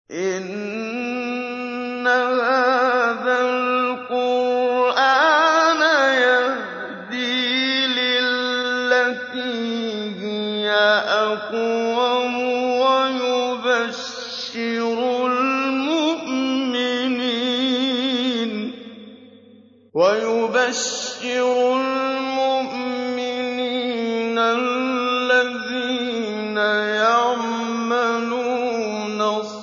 إِنَّ هَٰذَا الْقُرْآنَ يَهْدِي لِلَّتِي هِيَ أَقْوَمُ وَيُبَشِّرُ الْمُؤْمِنِينَ الَّذِينَ يَعْمَلُونَ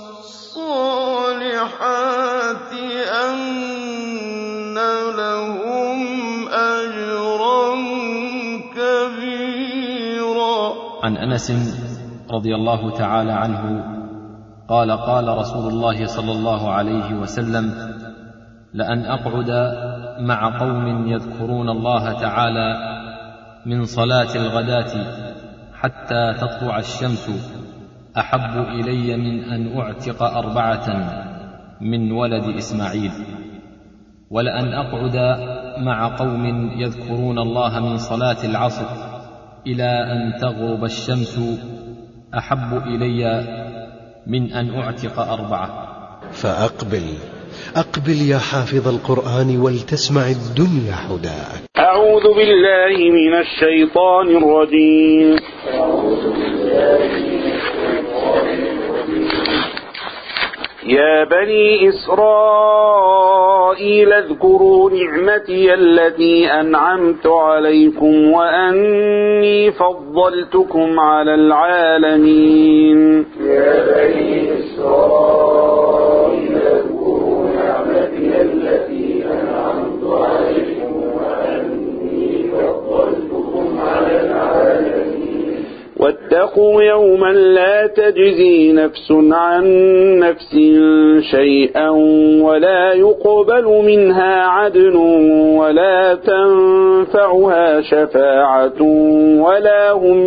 الصَّالِحَاتِ أَنَّ لَهُمْ أَجْرًا كَبِيرًا عن انس رضي الله تعالى عنه قال قال رسول الله صلى الله عليه وسلم لان اقعد مع قوم يذكرون الله تعالى من صلاه الغداه حتى تطلع الشمس احب الي من ان اعتق اربعه من ولد اسماعيل ولان اقعد مع قوم يذكرون الله من صلاه العصر الى ان تغرب الشمس احب الي من ان اعتق اربعه فأقبل أقبل يا حافظ القرآن ولتسمع الدنيا حداك أعوذ بالله من الشيطان الرجيم يا بني إسرائيل اذكروا نعمتي التي أنعمت عليكم وأني فضلتكم على العالمين يا بني إسرائيل اذكروا نعمتي التي أنعمت عليكم وأني فضلتكم على العالمين واتقوا يوما لا تجزي نفس عن نفس شيئا ولا يقبل منها عدل ولا تنفعها شفاعة ولا هم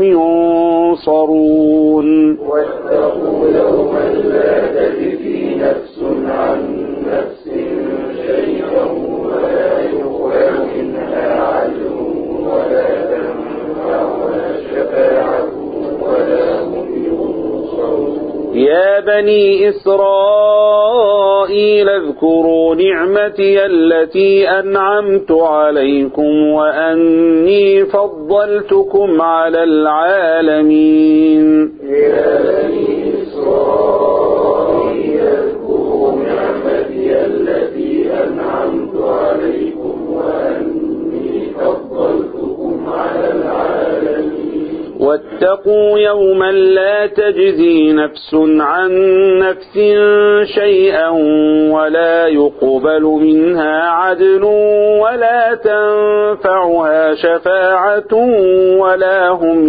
ينصرون واتقوا يوما لا تجزي نفس عن نفس شيئا ولا يقبل منها عدل ولا تنفعها شفاعة ولا هم ينصرون يا بني إسرائيل اذكروا نعمتي التي أنعمت عليكم وأني فضلتكم على العالمين يا بني إسرائيل اذكروا نعمتي التي أنعمت عليكم وأني فضلتكم على العالمين واتقوا يوما لا تجزي نفس عن نفس شيئا ولا يقبل منها عدل ولا تنفعها شفاعة ولا هم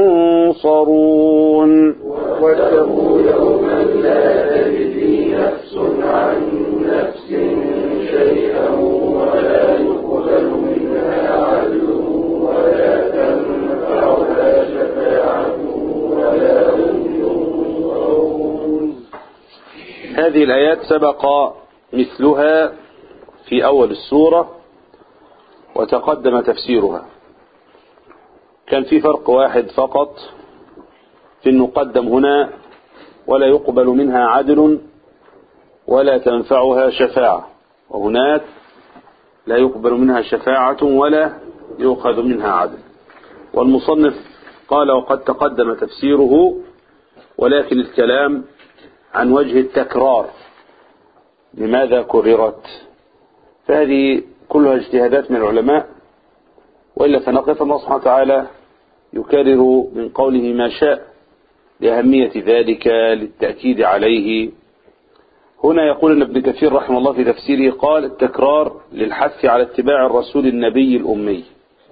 ينصرون واتقوا يوما لا تجزي نفس عن نفس شيئا ولا يقبل منها عدل ولا تنفعها شفاعة ولا هم ينصرون هذه الآيات سبق مثلها في أول السورة وتقدم تفسيرها كان في فرق واحد فقط في أنه قدم هنا ولا يقبل منها عدل ولا تنفعها شفاعة وهناك لا يقبل منها شفاعة ولا يؤخذ منها عدل والمصنف قال وقد تقدم تفسيره ولكن الكلام عن وجه التكرار لماذا كررت فهذه كلها اجتهادات من العلماء وإلا فنقف الله سبحانه وتعالى يكرر من قوله ما شاء لأهمية ذلك للتأكيد عليه هنا يقول أن ابن كثير رحمه الله في تفسيره قال التكرار للحث على اتباع الرسول النبي الأمي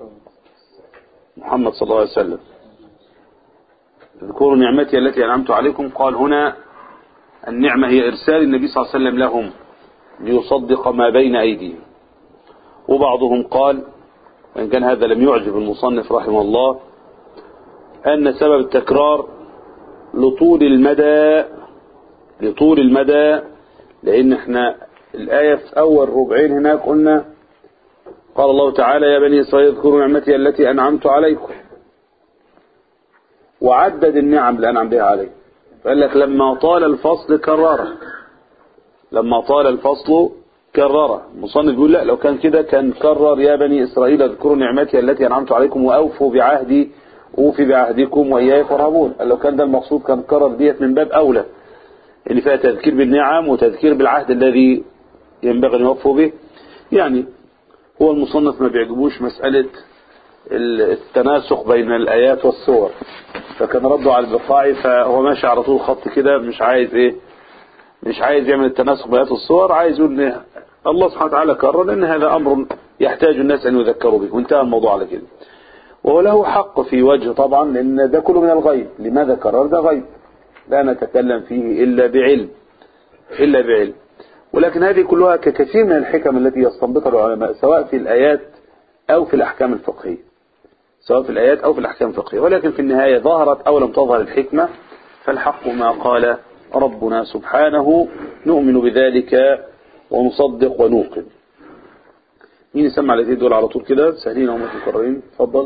محمد صلى الله عليه وسلم اذكروا نعمتي التي أنعمت عليكم قال هنا النعمة هي إرسال النبي صلى الله عليه وسلم لهم ليصدق ما بين أيديهم وبعضهم قال وإن كان هذا لم يعجب المصنف رحمه الله أن سبب التكرار لطول المدى لطول المدى لأن احنا الآية في أول ربعين هناك قلنا قال الله تعالى يا بني إسرائيل اذكروا نعمتي التي أنعمت عليكم وعدد النعم اللي أنعم بها عليكم قال لك لما طال الفصل كرره لما طال الفصل كرره المصنف بيقول لا لو كان كده كان كرر يا بني إسرائيل اذكروا نعمتي التي أنعمت عليكم وأوفوا بعهدي أوفي بعهدكم وإياي فارهبون قال لو كان ده المقصود كان كرر ديت من باب أولى اللي فيها تذكير بالنعم وتذكير بالعهد الذي ينبغي أن يوفوا به يعني هو المصنف ما بيعجبوش مسألة التناسق بين الآيات والصور فكان رده على البقاعي فهو ماشي على طول خط كده مش عايز ايه مش عايز يعمل التناسق بين الآيات والصور عايز يقول ان الله سبحانه وتعالى كرر ان هذا امر يحتاج الناس ان يذكروا به وانتهى الموضوع على كده وهو له حق في وجه طبعا لان ده كله من الغيب لماذا كرر ده غيب لا نتكلم فيه الا بعلم الا بعلم ولكن هذه كلها ككثير من الحكم التي يستنبطها العلماء سواء في الآيات أو في الأحكام الفقهية سواء في الآيات أو في الأحكام الفقهية ولكن في النهاية ظهرت أو لم تظهر الحكمة فالحق ما قال ربنا سبحانه نؤمن بذلك ونصدق ونوقن مين يسمع الاثنين دول على طول كده سهلين وهم مكررين اتفضل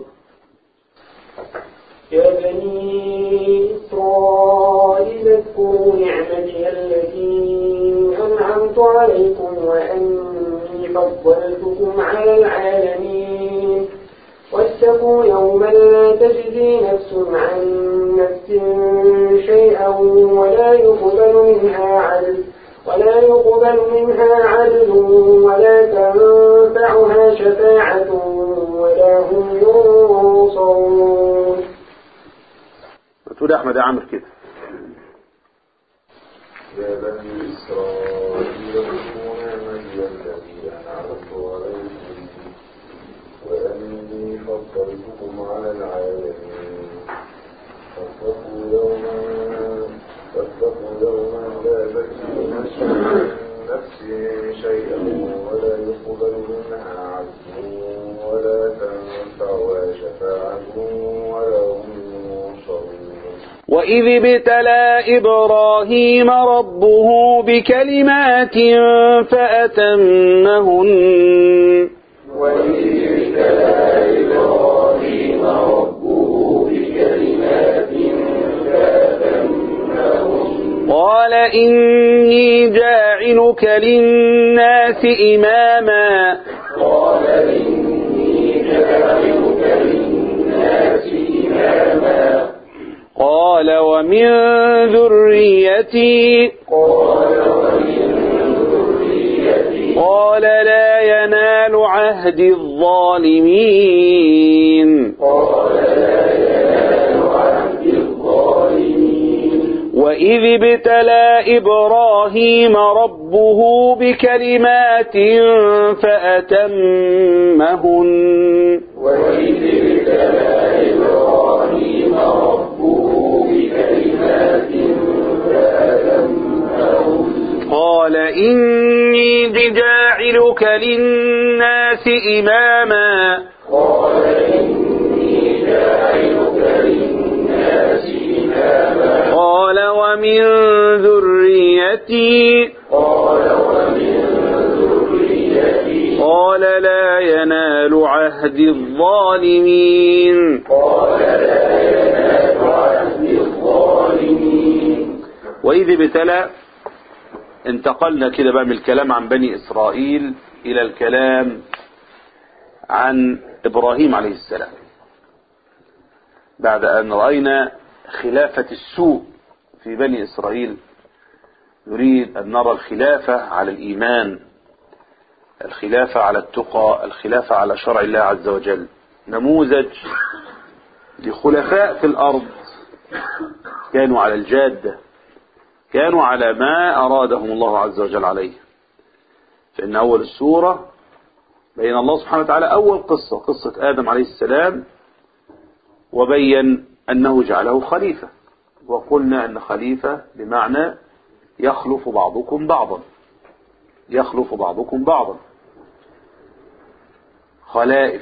يا بني إسرائيل اذكروا نعمتي التي أنعمت عليكم وأني فضلتكم على العالمين واتقوا يوما لا تجزي نفس عن نفس شيئا ولا يقبل منها عدل ولا يقبل منها عدل ولا تنفعها شفاعة ولا هم ينصرون بتقول يا أحمد يا عامر كده يا بني إسرائيل اذكروا نعمتي التي أنعمت عليكم وأني فضلتكم على العالمين فاتقوا يوما فاتقوا يوما لا تجزي نفس عن نفس شيئا ولا يقبل منها عدل ولا تنفعها شفاعة ولا هم ينصرون وإذ ابتلى إبراهيم ربه بكلمات فأتمهن قال إني جاعلك للناس إماما قال ومن ذريتي قال لا ينال عهد الظالمين وإذ ابتلى إبراهيم ربه بكلمات فأتمهن قال إني بجاعلك للناس إماما قال ومن ذريتي قال لا ينال عهد الظالمين وإذ ابتلى انتقلنا كده بقى من الكلام عن بني إسرائيل إلى الكلام عن إبراهيم عليه السلام بعد أن رأينا خلافة السوء في بني إسرائيل نريد أن نرى الخلافة على الإيمان الخلافة على التقى الخلافة على شرع الله عز وجل نموذج لخلفاء في الأرض كانوا على الجادة كانوا على ما أرادهم الله عز وجل عليه فإن أول السورة بين الله سبحانه وتعالى أول قصة قصة آدم عليه السلام وبين أنه جعله خليفة وقلنا أن خليفة بمعنى يخلف بعضكم بعضا يخلف بعضكم بعضا خلائف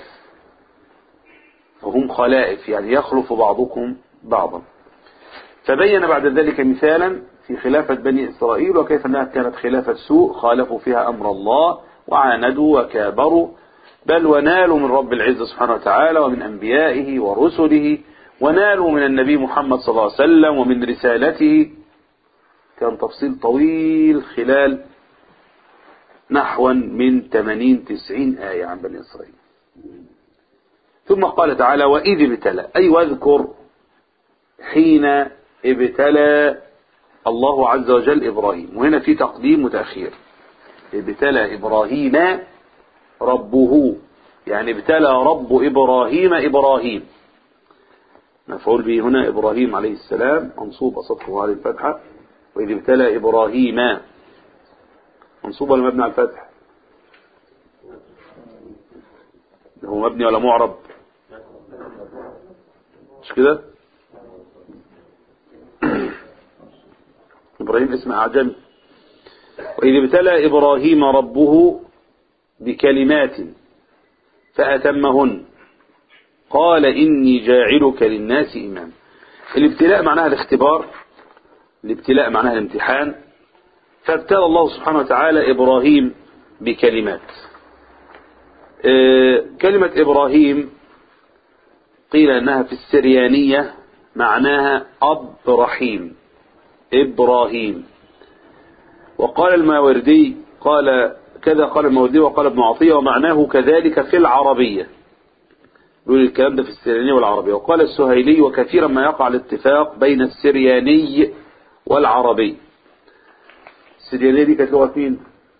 فهم خلائف يعني يخلف بعضكم بعضا فبين بعد ذلك مثالا في خلافة بني إسرائيل وكيف أنها كانت خلافة سوء خالفوا فيها أمر الله وعاندوا وكابروا بل ونالوا من رب العزة سبحانه وتعالى ومن أنبيائه ورسله ونالوا من النبي محمد صلى الله عليه وسلم ومن رسالته كان تفصيل طويل خلال نحوا من 80 90 آية عن بني إسرائيل ثم قال تعالى وإذ ابتلى أي واذكر حين ابتلى الله عز وجل إبراهيم وهنا في تقديم وتأخير ابتلى إبراهيم ربه يعني ابتلى رب إبراهيم إبراهيم مفعول به هنا إبراهيم عليه السلام منصوب أصدقه هذه الفتحة وإذ ابتلى إبراهيم منصوب ولا مبني على الفتح هو مبني ولا معرب مش كده إبراهيم اسم أعجمي وإذ ابتلى إبراهيم ربه بكلمات فأتمهن قال إني جاعلك للناس إمام الابتلاء معناها الاختبار الابتلاء معناها الامتحان فابتلى الله سبحانه وتعالى إبراهيم بكلمات اه كلمة إبراهيم قيل أنها في السريانية معناها أب رحيم إبراهيم وقال الماوردي قال كذا قال الماوردي وقال ابن عطية ومعناه كذلك في العربية يقول الكلام ده في السريانية والعربية وقال السهيلي وكثيرا ما يقع الاتفاق بين السرياني والعربي السريانية دي كانت لغة مين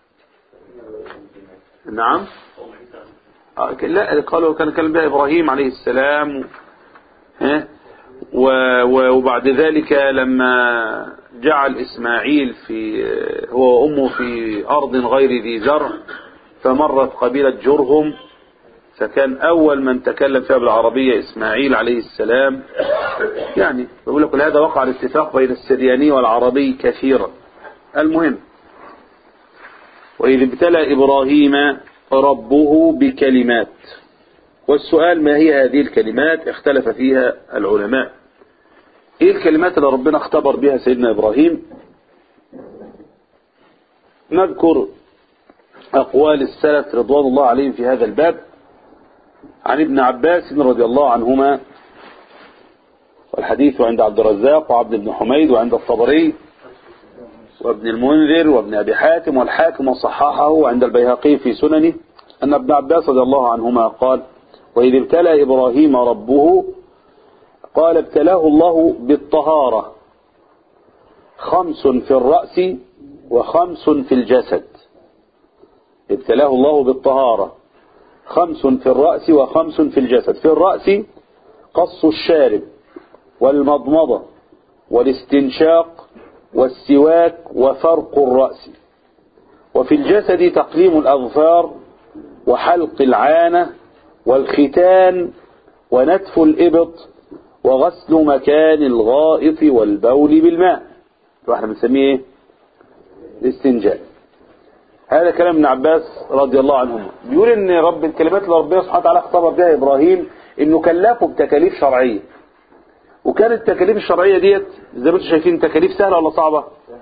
نعم آه لا قالوا كان كلام بها إبراهيم عليه السلام ها وبعد ذلك لما جعل إسماعيل في هو وأمه في أرض غير ذي زرع فمرت قبيلة جرهم فكان أول من تكلم فيها بالعربية إسماعيل عليه السلام يعني بقول لك هذا وقع الاتفاق بين السرياني والعربي كثيرا المهم وإذ ابتلى إبراهيم ربه بكلمات والسؤال ما هي هذه الكلمات اختلف فيها العلماء ايه الكلمات اللي ربنا اختبر بها سيدنا ابراهيم نذكر اقوال السلف رضوان الله عليهم في هذا الباب عن ابن عباس رضي الله عنهما والحديث عند عبد الرزاق وعبد بن حميد وعند الطبري وابن المنذر وابن ابي حاتم والحاكم وصححه وعند البيهقي في سننه ان ابن عباس رضي الله عنهما قال وإذ ابتلى إبراهيم ربه قال ابتلاه الله بالطهارة خمس في الرأس وخمس في الجسد ابتلاه الله بالطهارة خمس في الرأس وخمس في الجسد في الرأس قص الشارب والمضمضة والاستنشاق والسواك وفرق الرأس وفي الجسد تقليم الأظفار وحلق العانة والختان ونتف الإبط وغسل مكان الغائط والبول بالماء واحنا بنسميه ايه الاستنجاء هذا كلام ابن عباس رضي الله عنهما بيقول ان رب الكلمات اللي ربنا سبحانه وتعالى اختبر بها ابراهيم انه كلفه بتكاليف شرعيه وكانت التكاليف الشرعيه ديت زي ما انتم شايفين تكاليف سهله ولا صعبه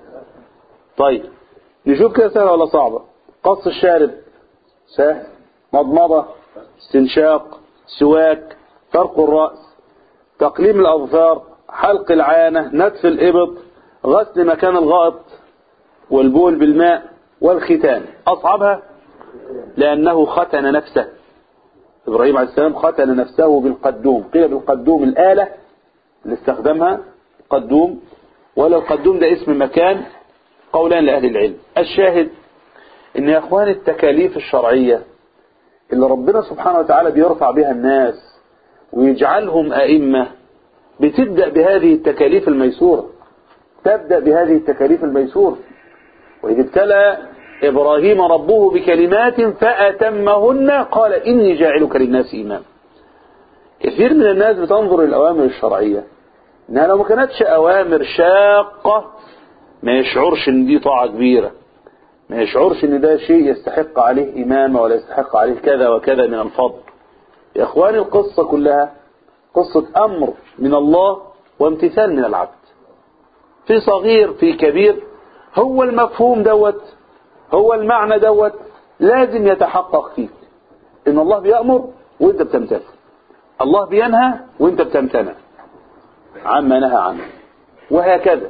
طيب نشوف كده سهله ولا صعبه قص الشارب سهل مضمضه استنشاق سواك فرق الرأس تقليم الأظفار حلق العانة نتف الإبط غسل مكان الغائط والبول بالماء والختان أصعبها لأنه ختن نفسه إبراهيم عليه السلام ختن نفسه بالقدوم قيل بالقدوم الآلة اللي استخدمها قدوم ولا القدوم ده اسم مكان قولان لأهل العلم الشاهد ان يا اخوان التكاليف الشرعيه اللي ربنا سبحانه وتعالى بيرفع بها الناس ويجعلهم أئمة بتبدأ بهذه التكاليف الميسورة تبدأ بهذه التكاليف الميسورة وإذ ابتلى إبراهيم ربه بكلمات فأتمهن قال إني جاعلك للناس إمام كثير من الناس بتنظر للأوامر الشرعية إنها لو ما كانتش أوامر شاقة ما يشعرش إن دي طاعة كبيرة ما يشعرش ان ده شيء يستحق عليه امامه ولا يستحق عليه كذا وكذا من الفضل يا اخواني القصة كلها قصة امر من الله وامتثال من العبد في صغير في كبير هو المفهوم دوت هو المعنى دوت لازم يتحقق فيك ان الله بيأمر وانت بتمتثل الله بينهى وانت بتمتنع عما نهى عنه وهكذا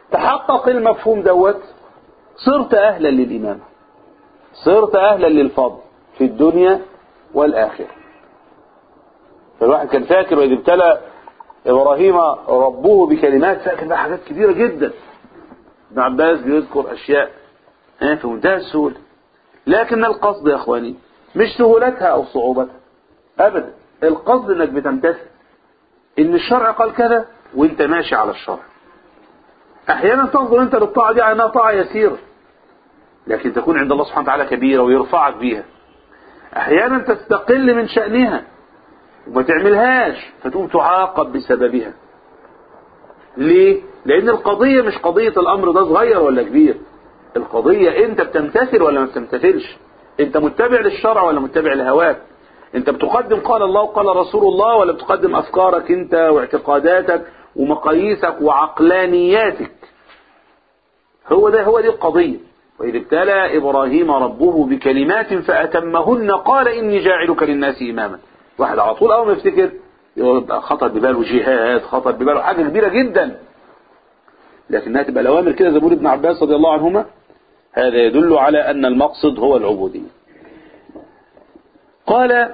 تحقق المفهوم دوت صرت أهلا للإمامة صرت أهلا للفضل في الدنيا والآخرة فالواحد كان فاكر وإذ ابتلى إبراهيم ربه بكلمات فاكر بقى حاجات كبيرة جدا ابن عباس بيذكر أشياء ها، في منتهى السهولة لكن القصد يا أخواني مش سهولتها أو صعوبتها أبدا القصد إنك بتمتثل إن الشرع قال كذا وإنت ماشي على الشرع أحيانا تنظر أنت للطاعة دي على أنها طاعة يسيرة لكن تكون عند الله سبحانه وتعالى كبيرة ويرفعك بيها أحيانا تستقل من شأنها وما تعملهاش فتقوم تعاقب بسببها ليه؟ لأن القضية مش قضية الأمر ده صغير ولا كبير القضية أنت بتمتثل ولا ما بتمتثلش أنت متبع للشرع ولا متبع لهواك أنت بتقدم قال الله وقال رسول الله ولا بتقدم أفكارك أنت واعتقاداتك ومقاييسك وعقلانياتك هو ده هو دي القضية وإذ ابتلى إبراهيم ربه بكلمات فأتمهن قال إني جاعلك للناس إماما واحد على طول أول ما يفتكر يبقى خطر بباله جهاد خطر بباله حاجة كبيرة جدا لكنها تبقى الأوامر كده زي ما بيقول ابن عباس رضي الله عنهما هذا يدل على أن المقصد هو العبودية قال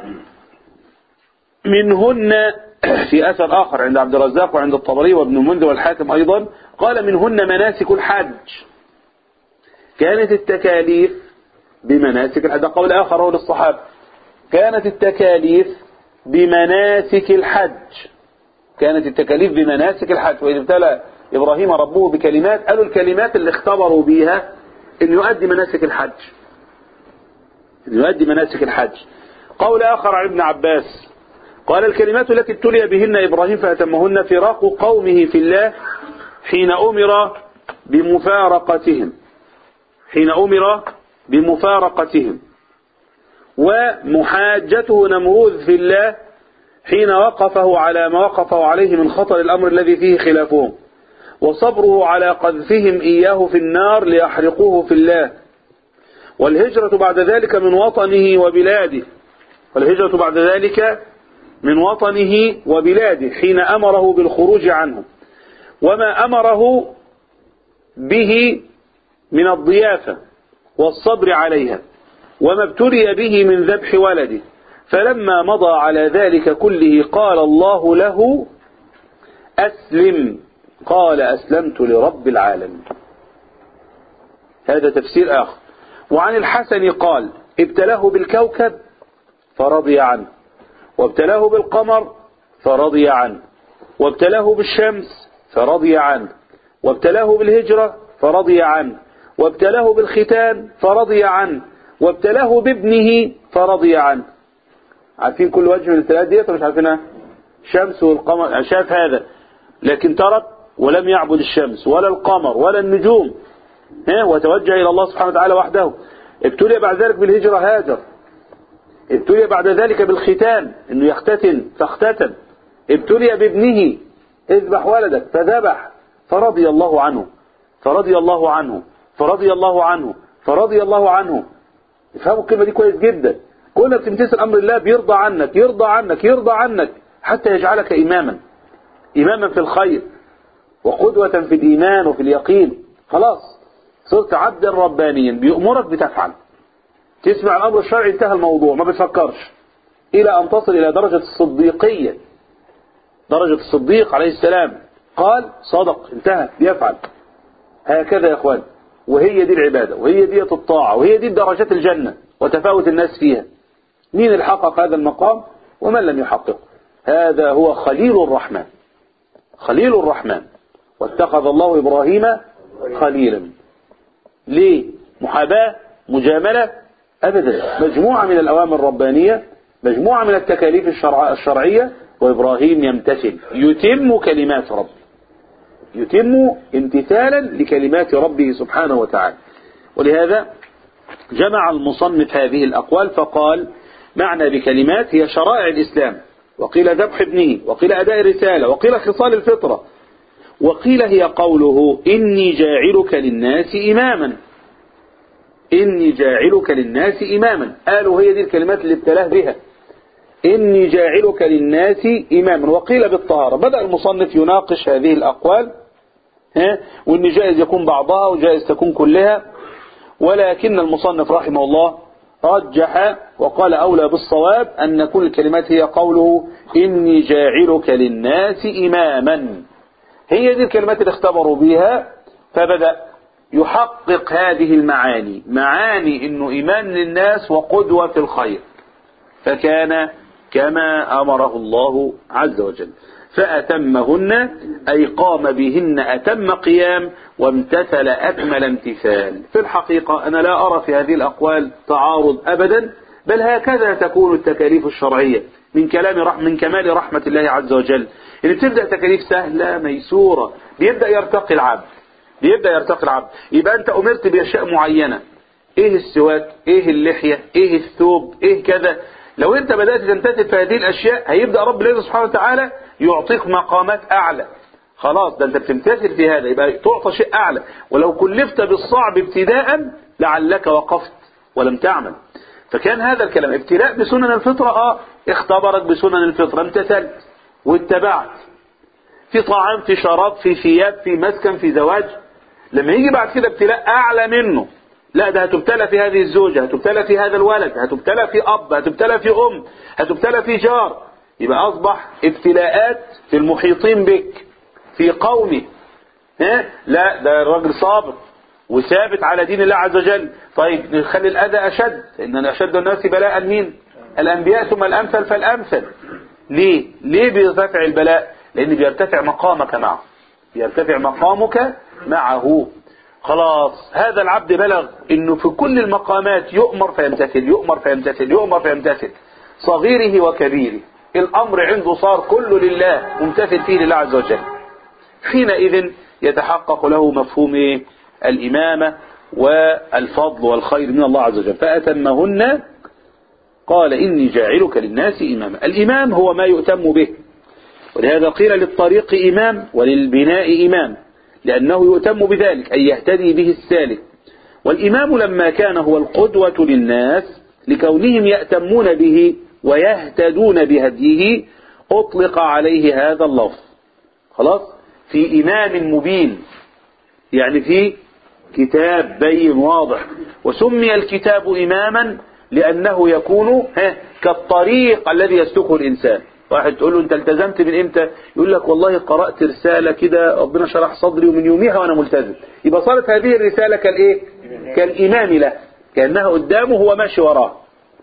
منهن في أثر آخر عند عبد الرزاق وعند الطبري وابن المنذر والحاكم أيضا قال منهن مناسك الحج كانت التكاليف بمناسك الحج ده قول آخر هو للصحابة كانت التكاليف بمناسك الحج كانت التكاليف بمناسك الحج وإذ ابتلى إبراهيم ربه بكلمات قالوا الكلمات اللي اختبروا بيها أن يؤدي مناسك الحج أن يؤدي مناسك الحج قول آخر عن ابن عباس قال الكلمات التي ابتلي بهن إبراهيم فأتمهن فراق قومه في الله حين أمر بمفارقتهم حين أمر بمفارقتهم ومحاجته نمروذ في الله حين وقفه على ما وقفه عليه من خطر الأمر الذي فيه خلافهم وصبره على قذفهم إياه في النار ليحرقوه في الله والهجرة بعد ذلك من وطنه وبلاده والهجرة بعد ذلك من وطنه وبلاده حين أمره بالخروج عنه وما أمره به من الضيافة والصبر عليها وما ابتلي به من ذبح ولده فلما مضى على ذلك كله قال الله له أسلم قال أسلمت لرب العالمين هذا تفسير آخر وعن الحسن قال ابتلاه بالكوكب فرضي عنه وابتلاه بالقمر فرضي عنه وابتلاه بالشمس فرضي عنه وابتلاه بالهجرة فرضي عنه وابتلاه بالختان فرضي عنه وابتلاه بابنه فرضي عنه عارفين كل وجه من الابتلاءات ديت ولا مش عارفينها الشمس والقمر شاف هذا لكن ترك ولم يعبد الشمس ولا القمر ولا النجوم ها وتوجه إلى الله سبحانه وتعالى وحده ابتلي بعد ذلك بالهجرة هاجر ابتلي بعد ذلك بالختان انه يختتن فاختتن ابتلي بابنه اذبح ولدك فذبح فرضي الله عنه فرضي الله عنه فرضي الله عنه فرضي الله عنه افهموا الكلمة دي كويس جدا كل ما بتمتثل امر الله بيرضى عنك يرضى عنك يرضى عنك حتى يجعلك اماما اماما في الخير وقدوة في الايمان وفي اليقين خلاص صرت عبدا ربانيا بيأمرك بتفعل تسمع الامر الشرعي انتهى الموضوع ما بتفكرش الى ان تصل الى درجة الصديقية درجة الصديق عليه السلام قال صدق انتهى بيفعل هكذا يا اخوان وهي دي العبادة وهي دي الطاعة وهي دي درجات الجنة وتفاوت الناس فيها مين اللي حقق هذا المقام ومن لم يحقق هذا هو خليل الرحمن خليل الرحمن واتخذ الله إبراهيم خليلا ليه محاباة مجاملة أبدا مجموعة من الأوامر الربانية مجموعة من التكاليف الشرع الشرعية وإبراهيم يمتثل يتم كلمات ربه يتم امتثالا لكلمات ربه سبحانه وتعالى ولهذا جمع المصنف هذه الأقوال فقال معنى بكلمات هي شرائع الإسلام وقيل ذبح ابنه وقيل أداء الرسالة وقيل خصال الفطرة وقيل هي قوله إني جاعلك للناس إماما إني جاعلك للناس إماما قالوا هي دي الكلمات اللي ابتلاه بها إني جاعلك للناس إماما وقيل بالطهارة بدأ المصنف يناقش هذه الأقوال ها وإن جائز يكون بعضها وجائز تكون كلها ولكن المصنف رحمه الله رجح وقال أولى بالصواب أن كل الكلمات هي قوله إني جاعلك للناس إماما هي دي الكلمات اللي اختبروا بها فبدأ يحقق هذه المعاني معاني انه ايمان للناس وقدوة في الخير فكان كما امره الله عز وجل فاتمهن اي قام بهن اتم قيام وامتثل اكمل امتثال في الحقيقة انا لا ارى في هذه الاقوال تعارض ابدا بل هكذا تكون التكاليف الشرعية من كلام رح من كمال رحمة الله عز وجل اللي بتبدأ تكاليف سهلة ميسورة بيبدأ يرتقي العبد بيبدأ يرتقي العبد يبقى أنت أمرت بأشياء معينة إيه السواك إيه اللحية إيه الثوب إيه كذا لو أنت بدأت تمتثل في هذه الأشياء هيبدأ رب العزة سبحانه وتعالى يعطيك مقامات أعلى خلاص ده أنت بتمتثل في هذا يبقى تعطى شيء أعلى ولو كلفت بالصعب ابتداء لعلك وقفت ولم تعمل فكان هذا الكلام ابتلاء بسنن الفطرة اه اختبرك بسنن الفطرة امتثلت واتبعت في طعام في شراب في ثياب في مسكن في زواج لما يجي بعد كده ابتلاء اعلى منه لا ده هتبتلى في هذه الزوجة هتبتلى في هذا الولد هتبتلى في اب هتبتلى في ام هتبتلى في جار يبقى اصبح ابتلاءات في المحيطين بك في قومه ها لا ده الراجل صابر وثابت على دين الله عز وجل طيب نخلي الأذى أشد إن أشد الناس بلاء مين الأنبياء ثم الأمثل فالأمثل ليه ليه بيرتفع البلاء لأن بيرتفع مقامك معه بيرتفع مقامك معه خلاص هذا العبد بلغ انه في كل المقامات يؤمر فيمتثل يؤمر فيمتثل يؤمر فيمتثل صغيره وكبيره الامر عنده صار كله لله ممتثل فيه لله عز وجل حينئذ يتحقق له مفهوم ايه الإمامة والفضل والخير من الله عز وجل فأتمهن قال إني جاعلك للناس إماما الإمام هو ما يؤتم به ولهذا قيل للطريق إمام وللبناء إمام لأنه يؤتم بذلك أي يهتدي به السالك والإمام لما كان هو القدوة للناس لكونهم يأتمون به ويهتدون بهديه أطلق عليه هذا اللفظ خلاص في إمام مبين يعني في كتاب بين واضح وسمي الكتاب إماما لأنه يكون ها كالطريق الذي يسلكه الإنسان واحد تقول له أنت التزمت من إمتى يقول لك والله قرأت رسالة كده ربنا شرح صدري ومن يوميها وأنا ملتزم يبقى صارت هذه الرسالة كالإيه كالإمام له كأنها قدامه هو ماشي وراه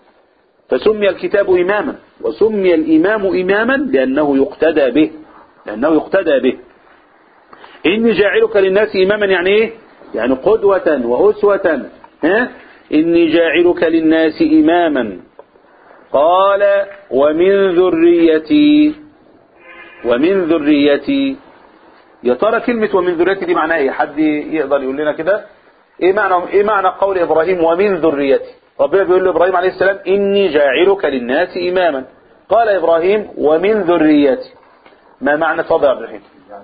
فسمي الكتاب إماما وسمي الإمام إماما لأنه يقتدى به لأنه يقتدى به إني جاعلك للناس إماما يعني إيه يعني قدوة وأسوة ها إني جاعلك للناس إماما قال ومن ذريتي ومن ذريتي يا ترى كلمة ومن ذريتي دي معناها ايه حد يقدر يقول لنا كده ايه معنى ايه معنى قول ابراهيم ومن ذريتي ربنا بيقول لابراهيم عليه السلام اني جاعلك للناس اماما قال ابراهيم ومن ذريتي ما معنى فضل يا عبد الرحيم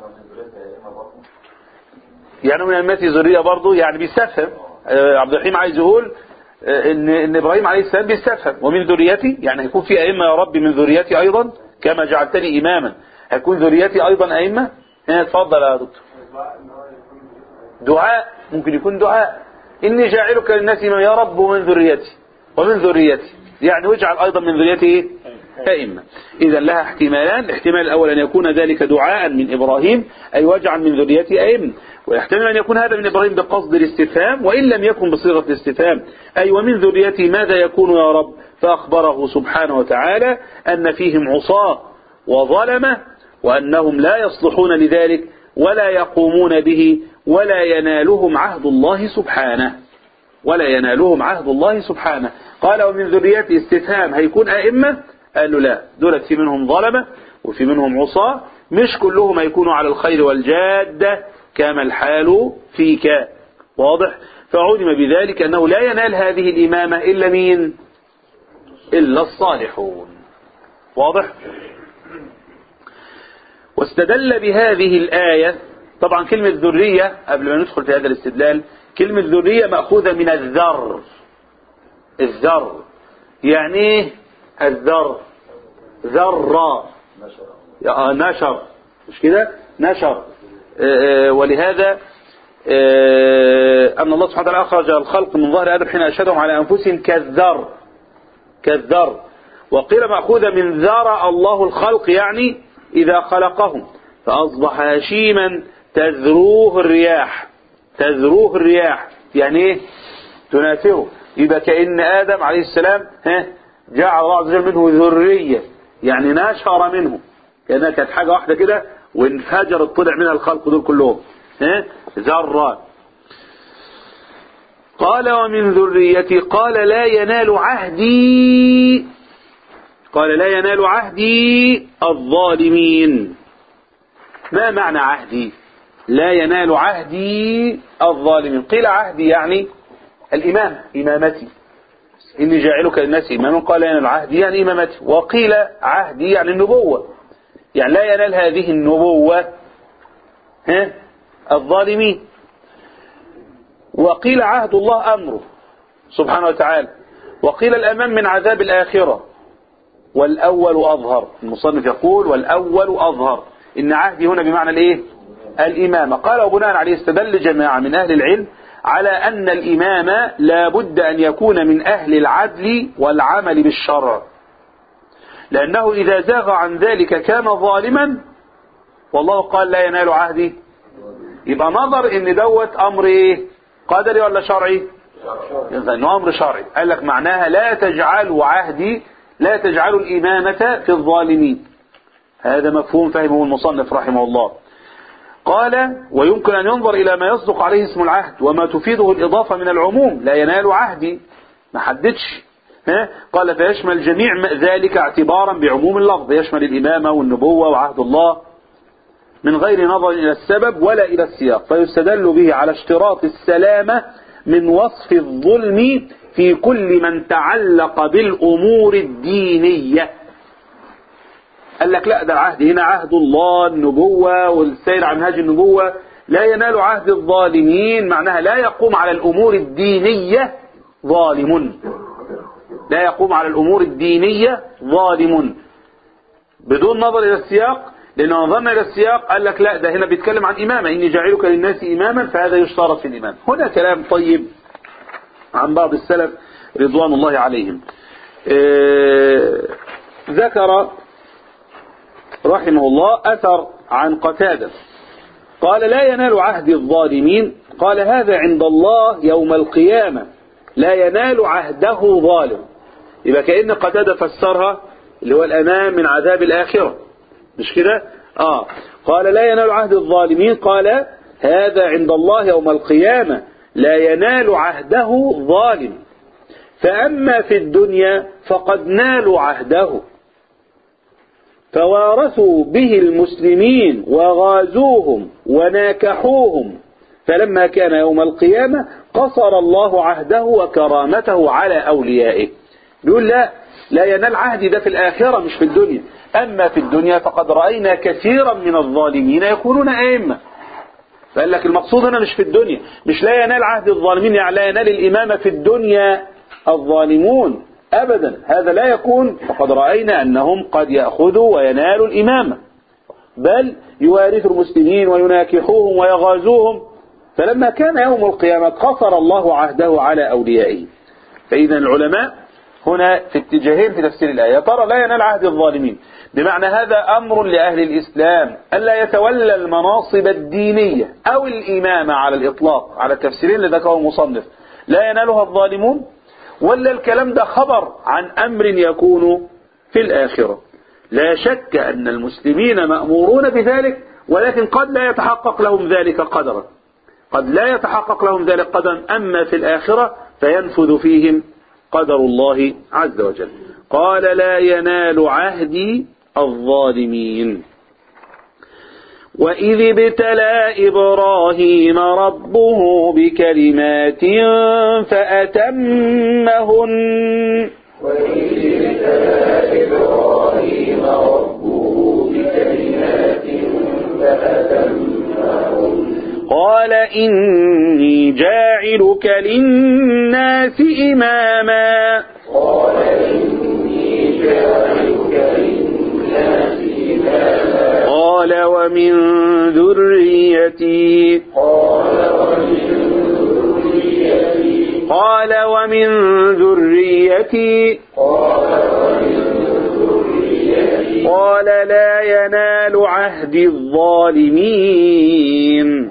يعني من أمتي ذرية برضه يعني بيستفهم آه، عبد الرحيم عايز يقول آه، ان ان ابراهيم عليه السلام بيستفهم ومن ذريتي يعني هيكون في ائمه يا رب من ذريتي ايضا كما جعلتني اماما هيكون ذريتي ايضا ائمه هنا اتفضل يا دكتور دعاء ممكن يكون دعاء اني جاعلك للناس إماما يا رب ومن ذريتي ومن ذريتي يعني واجعل ايضا من ذريتي ايه ائمه اذا لها احتمالان الاحتمال الاول ان يكون ذلك دعاء من ابراهيم اي واجعل من ذريتي ائمه ويحتمل أن يكون هذا من إبراهيم بقصد الاستفهام وإن لم يكن بصيغة الاستفهام أي ومن ذريتي ماذا يكون يا رب فأخبره سبحانه وتعالى أن فيهم عصاة وظلمة وأنهم لا يصلحون لذلك ولا يقومون به ولا ينالهم عهد الله سبحانه ولا ينالهم عهد الله سبحانه قال ومن ذريتي استفهام هيكون أئمة قالوا لا دولت في منهم ظلمة وفي منهم عصاة مش كلهم هيكونوا على الخير والجادة كما الحال فيك واضح فعلم بذلك أنه لا ينال هذه الإمامة إلا مين إلا الصالحون واضح واستدل بهذه الآية طبعا كلمة ذرية قبل ما ندخل في هذا الاستدلال كلمة ذرية مأخوذة من الذر الذر يعني ايه الذر ذرة نشر مش كده نشر آه، ولهذا آه، أن الله سبحانه وتعالى أخرج الخلق من ظهر آدم حين أشهدهم على أنفسهم كالذر كالذر وقيل مأخوذة من ذرى الله الخلق يعني إذا خلقهم فأصبح هشيما تذروه الرياح تذروه الرياح يعني إيه تنافره يبقى كأن آدم عليه السلام ها جعل الله عز وجل منه ذرية يعني نشر منه كأنها كانت حاجة واحدة كده وانفجرت طلع منها الخلق دول كلهم ها ذرة قال ومن ذريتي قال لا ينال عهدي قال لا ينال عهدي الظالمين ما معنى عهدي لا ينال عهدي الظالمين قيل عهدي يعني الإمام إمامتي إني جاعلك للناس إماما قال لا ينال عهدي يعني إمامتي وقيل عهدي يعني النبوة يعني لا ينال هذه النبوة ها الظالمين وقيل عهد الله أمره سبحانه وتعالى وقيل الأمام من عذاب الآخرة والأول أظهر المصنف يقول والأول أظهر إن عهدي هنا بمعنى الإيه الإمامة قال وبناء عليه استدل جماعة من أهل العلم على أن الإمام لا بد أن يكون من أهل العدل والعمل بالشرع لأنه إذا زاغ عن ذلك كان ظالما والله قال لا ينال عهدي يبقى نظر ان دوت امر ايه قدري ولا شرعي انه امر شرعي قال لك معناها لا تجعلوا عهدي لا تجعلوا الامامة في الظالمين هذا مفهوم فهمه المصنف رحمه الله قال ويمكن ان ينظر الى ما يصدق عليه اسم العهد وما تفيده الاضافة من العموم لا ينال عهدي ما حددش ها؟ قال فيشمل جميع ذلك اعتبارا بعموم اللفظ يشمل الامامة والنبوة وعهد الله من غير نظر إلى السبب ولا إلى السياق فيستدل به على اشتراط السلامة من وصف الظلم في كل من تعلق بالأمور الدينية قال لك لا ده العهد هنا عهد الله النبوة والسير عن هذه النبوة لا ينال عهد الظالمين معناها لا يقوم على الأمور الدينية ظالم لا يقوم على الأمور الدينية ظالم بدون نظر إلى السياق لأن نظرنا إلى السياق قال لك لا ده هنا بيتكلم عن إمامة إني جاعلك للناس إماما فهذا يشترط في الإمام هنا كلام طيب عن بعض السلف رضوان الله عليهم آه ذكر رحمه الله أثر عن قتادة قال لا ينال عهد الظالمين قال هذا عند الله يوم القيامة لا ينال عهده ظالم يبقى كأن قتادة فسرها اللي هو الأمان من عذاب الآخرة مش كده آه قال لا ينال عهد الظالمين قال هذا عند الله يوم القيامة لا ينال عهده ظالم فأما في الدنيا فقد نالوا عهده فوارثوا به المسلمين وغازوهم وناكحوهم فلما كان يوم القيامة قصر الله عهده وكرامته على أوليائه بيقول لا لا ينال عهدي ده في الآخرة مش في الدنيا أما في الدنيا فقد رأينا كثيرا من الظالمين يكونون أئمة فقال لك المقصود هنا مش في الدنيا مش لا ينال عهد الظالمين يعني لا ينال الإمامة في الدنيا الظالمون أبدا هذا لا يكون فقد رأينا أنهم قد يأخذوا وينالوا الإمامة بل يوارثوا المسلمين ويناكحوهم ويغازوهم فلما كان يوم القيامة قصر الله عهده على أوليائه فإذا العلماء هنا في اتجاهين في تفسير الآية ترى لا ينال عهد الظالمين بمعنى هذا أمر لأهل الإسلام ألا يتولى المناصب الدينية أو الإمامة على الإطلاق على التفسيرين اللي ذكره المصنف لا ينالها الظالمون ولا الكلام ده خبر عن أمر يكون في الآخرة لا شك أن المسلمين مأمورون بذلك ولكن قد لا يتحقق لهم ذلك قدرا قد لا يتحقق لهم ذلك قدرا أما في الآخرة فينفذ فيهم قدر الله عز وجل قال لا ينال عهدي الظالمين وإذ ابتلى إبراهيم ربه بكلمات فأتمهن وإذ ابتلى إبراهيم ربه بكلمات فأتمهن قال إني جاعلك للناس إماما قال إني جاعلك للناس إماما قال ومن ذريتي قال ومن ذريتي قال لا ينال عهد الظالمين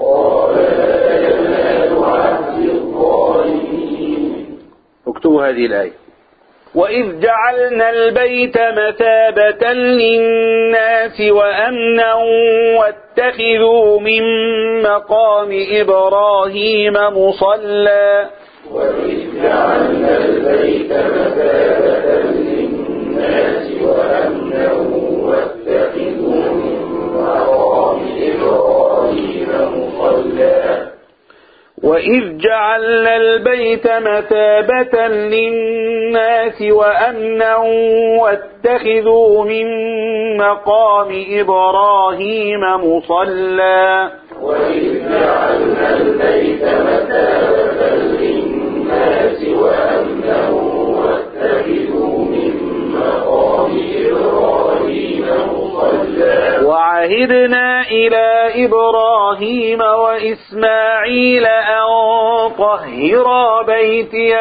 اكتبوا هذه الآية وإذ جعلنا البيت مثابة للناس وأمنا واتخذوا من مقام إبراهيم مصلى وإذ جعلنا البيت مثابة للناس وأمنا واتخذوا من مقام إبراهيم مصلى وإذ جعلنا البيت مثابة للناس وأمنا واتخذوا من مقام إبراهيم مصلى وإذ جعلنا البيت مثابة للناس وأمنا واتخذوا من مقام إبراهيم مصلى وعهدنا إلى إبراهيم وإسماعيل أن طهرا بيتي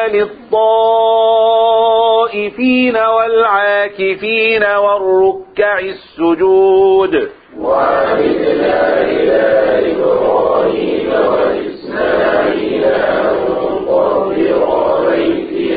للطائفين والعاكفين والركع السجود وعهدنا إلى إبراهيم وإسماعيل أن طهر بيتي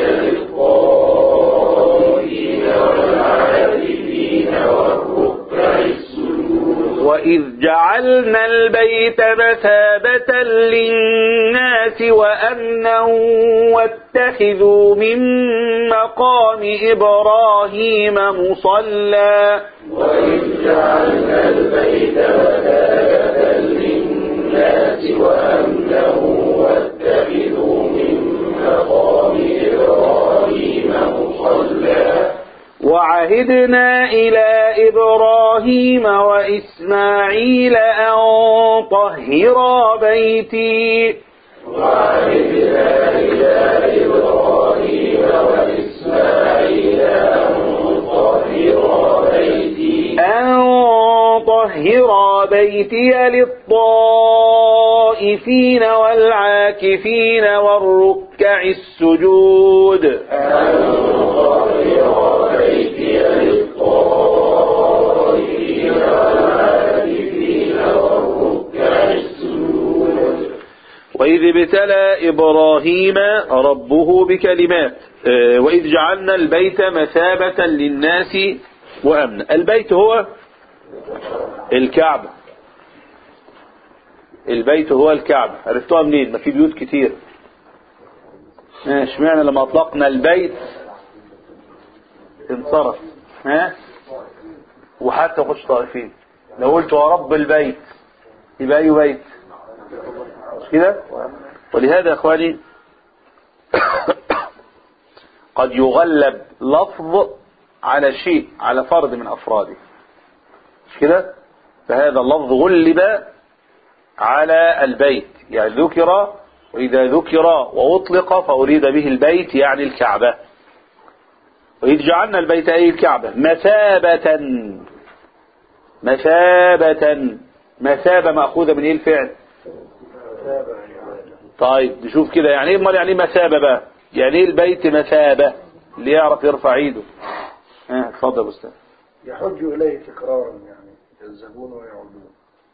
للطائفين والعاكفين والركع السجود وإذ جعلنا البيت مثابة للناس وأمنا واتخذوا من مقام إبراهيم مصلى وإذ جعلنا البيت مثابة للناس وأمنا واتخذوا من مقام إبراهيم مصلى وعهدنا إلى إبراهيم وإسماعيل أن طهرا بيتي وعهدنا إلى إبراهيم وإسماعيل أن طهر بيتي أن طهرا بيتي للطائفين والعاكفين والركع السجود أن طهر بيتي للطائفين والعاكفين والركع السجود وإذ ابتلى إبراهيم ربه بكلمات آه، وإذ جعلنا البيت مثابة للناس وأمنا البيت هو الكعبة البيت هو الكعبة عرفتوها منين ما في بيوت كتير آه، اشمعنى لما أطلقنا البيت انصرف ها وحتى خش طائفين لو قلت يا رب البيت يبقى أي بيت مش كده ولهذا يا اخواني قد يغلب لفظ على شيء على فرد من افراده مش كده فهذا اللفظ غلب على البيت يعني ذكر واذا ذكر واطلق فاريد به البيت يعني الكعبه واذ جعلنا البيت اي الكعبه مثابه مثابه مثابه ماخوذه من ايه الفعل طيب نشوف كده يعني ايه امال يعني ايه مثابه بقى يعني ايه البيت مثابه اللي يعرف يرفع ايده ها اتفضل يا استاذ يحج إليه تكرارا يعني يذهبون ويعودون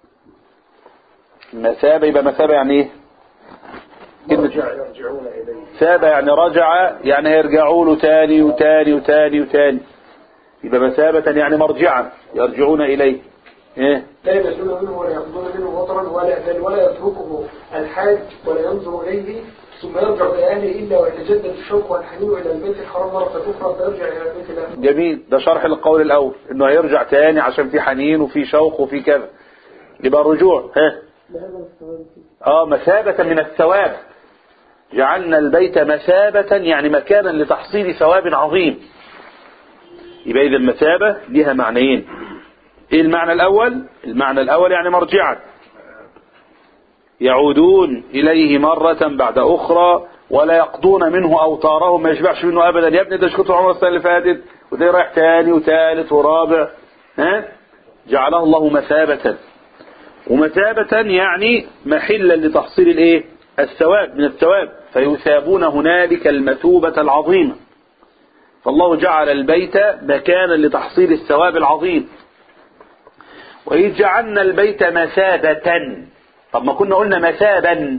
مثابه يبقى مثابه يعني ايه كلمة يرجع يرجعون إليه ثابة يعني رجع يعني هيرجعوا له تاني وتاني وتاني وتاني يبقى مثابة يعني مرجعا يرجعون إليه إيه لا ينزلون منه ولا يأخذون منه وطرا ولا بل ولا يتركه الحاج ولا ينظر إليه ثم يرجع إلى أهله إلا ويتجدد الشوق والحنين إلى البيت الحرام مرة أخرى فيرجع إلى البيت الآخر جميل ده شرح القول الأول إنه هيرجع تاني عشان في حنين وفي شوق وفي كذا يبقى الرجوع ها اه مثابة من الثواب جعلنا البيت مثابة يعني مكانا لتحصيل ثواب عظيم يبقى إذا المثابة لها معنيين ايه المعنى الأول المعنى الأول يعني مرجعا يعودون إليه مرة بعد أخرى ولا يقضون منه أوطارهم ما يشبعش منه أبدا يا ابني ده شكوت عمر السنة اللي فاتت وده رايح تاني وثالث ورابع ها جعله الله مثابة ومثابة يعني محلا لتحصيل الايه الثواب من الثواب فيثابون هنالك المثوبة العظيمة فالله جعل البيت مكانا لتحصيل الثواب العظيم وإذ جعلنا البيت مثابة طب ما كنا قلنا مثابا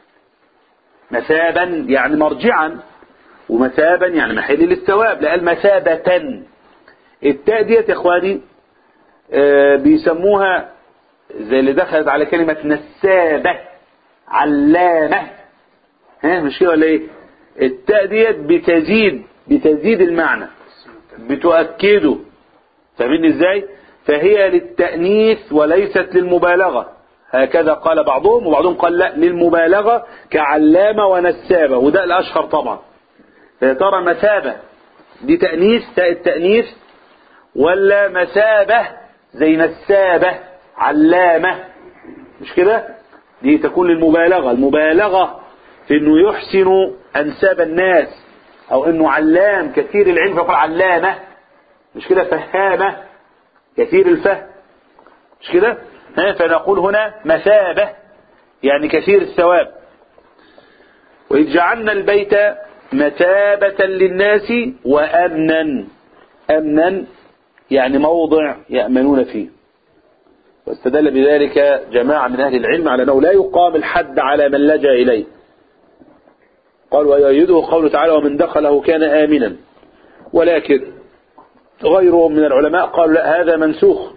مثابا يعني مرجعا ومثابا يعني محل للثواب لقال مثابة التاء ديت يا اخواني آه، بيسموها زي اللي دخلت على كلمة نسابة علامة ها مش كده ولا ايه التاء ديت بتزيد بتزيد المعنى بتؤكده فاهمين ازاي فهي للتأنيث وليست للمبالغة هكذا قال بعضهم وبعضهم قال لا للمبالغة كعلامة ونسابة وده الأشهر طبعا فيا ترى مثابة دي تأنيث تاء التأنيث ولا مثابة زي نسابة علامة مش كده دي تكون للمبالغة المبالغة في انه يحسن انساب الناس او انه علام كثير العلم فيقول علامة مش كده فهامة كثير الفهم مش كده ها فنقول هنا مثابة يعني كثير الثواب وإذ جعلنا البيت مثابة للناس وأمنا أمنا يعني موضع يأمنون فيه واستدل بذلك جماعة من أهل العلم على أنه لا يقام الحد على من لجأ إليه قال ويؤيده قوله تعالى ومن دخله كان آمنا ولكن غيرهم من العلماء قالوا لا هذا منسوخ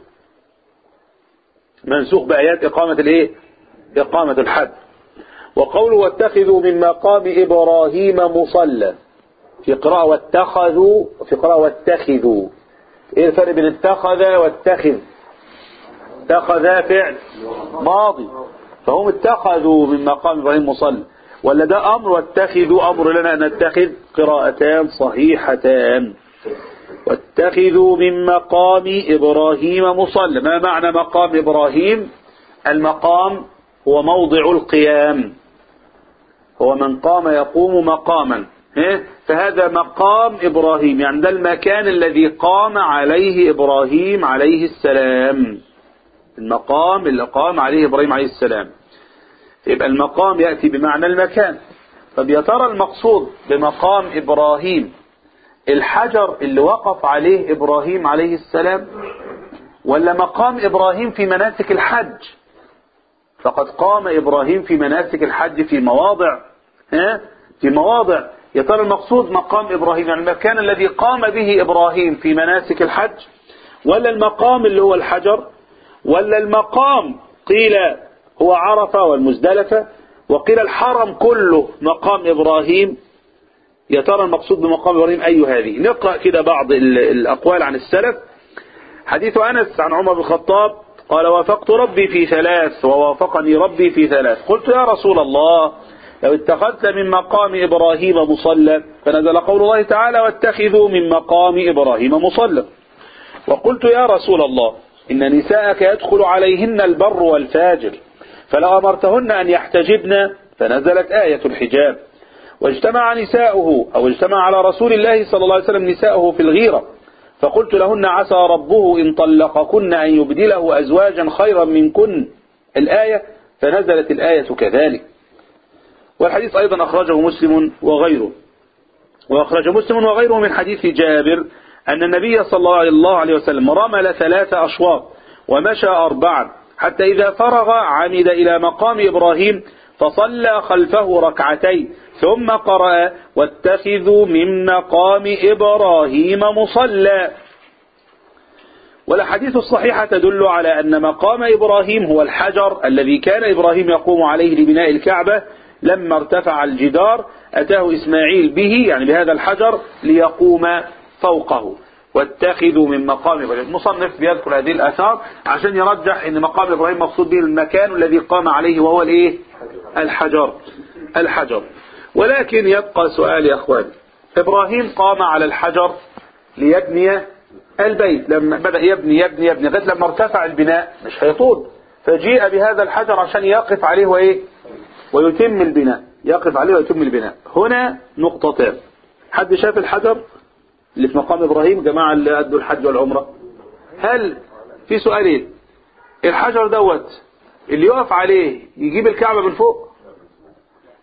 منسوخ بآيات إقامة الإيه إقامة الحد وقوله واتخذوا من مقام إبراهيم مصلى في قراءة واتخذوا في قراءة واتخذوا إيه الفرق بين اتخذ واتخذ اتخذ فعل ماضي فهم اتخذوا من مقام إبراهيم مصلى ولا ده أمر واتخذوا أمر لنا أن نتخذ قراءتان صحيحتان واتخذوا من مقام إبراهيم مصلى ما معنى مقام إبراهيم المقام هو موضع القيام هو من قام يقوم مقاما إيه؟ فهذا مقام إبراهيم يعني ده المكان الذي قام عليه إبراهيم عليه السلام المقام اللي قام عليه إبراهيم عليه السلام يبقى المقام يأتي بمعنى المكان طب يا ترى المقصود بمقام إبراهيم الحجر اللي وقف عليه إبراهيم عليه السلام ولا مقام إبراهيم في مناسك الحج فقد قام إبراهيم في مناسك الحج في مواضع ها في مواضع يا ترى المقصود مقام إبراهيم يعني المكان الذي قام به إبراهيم في مناسك الحج ولا المقام اللي هو الحجر ولا المقام قيل هو عرفة والمزدلفة وقيل الحرم كله مقام إبراهيم يا ترى المقصود بمقام إبراهيم أي هذه نقرأ كده بعض ال- الأقوال عن السلف حديث أنس عن عمر بن الخطاب قال وافقت ربي في ثلاث ووافقني ربي في ثلاث قلت يا رسول الله لو اتخذت من مقام إبراهيم مصلى فنزل قول الله تعالى واتخذوا من مقام إبراهيم مصلى وقلت يا رسول الله إن نساءك يدخل عليهن البر والفاجر فلو أمرتهن أن يحتجبن فنزلت آية الحجاب واجتمع نساؤه أو اجتمع على رسول الله صلى الله عليه وسلم نساؤه في الغيرة فقلت لهن عسى ربه إن طلقكن أن يبدله أزواجا خيرا منكن الآية فنزلت الآية كذلك والحديث أيضا أخرجه مسلم وغيره وأخرج مسلم وغيره من حديث جابر أن النبي صلى الله عليه وسلم رمل ثلاث أشواط ومشى أربعا حتى إذا فرغ عمد إلى مقام إبراهيم فصلى خلفه ركعتين ثم قرأ واتخذوا من مقام إبراهيم مصلى والحديث الصحيحة تدل على أن مقام إبراهيم هو الحجر الذي كان إبراهيم يقوم عليه لبناء الكعبة لما ارتفع الجدار أتاه إسماعيل به يعني بهذا الحجر ليقوم فوقه واتخذوا من مقام إبراهيم المصنف بيذكر هذه الآثار عشان يرجح أن مقام إبراهيم مقصود به المكان الذي قام عليه وهو الإيه الحجر الحجر ولكن يبقى سؤال يا أخواني إبراهيم قام على الحجر ليبني البيت لما بدأ يبني يبني يبني لغاية لما ارتفع البناء مش هيطول فجيء بهذا الحجر عشان يقف عليه وإيه ويتم البناء يقف عليه ويتم البناء هنا نقطتان حد شاف الحجر اللي في مقام إبراهيم جماعة اللي أدوا الحج والعمرة هل في سؤالين الحجر دوت اللي يقف عليه يجيب الكعبة من فوق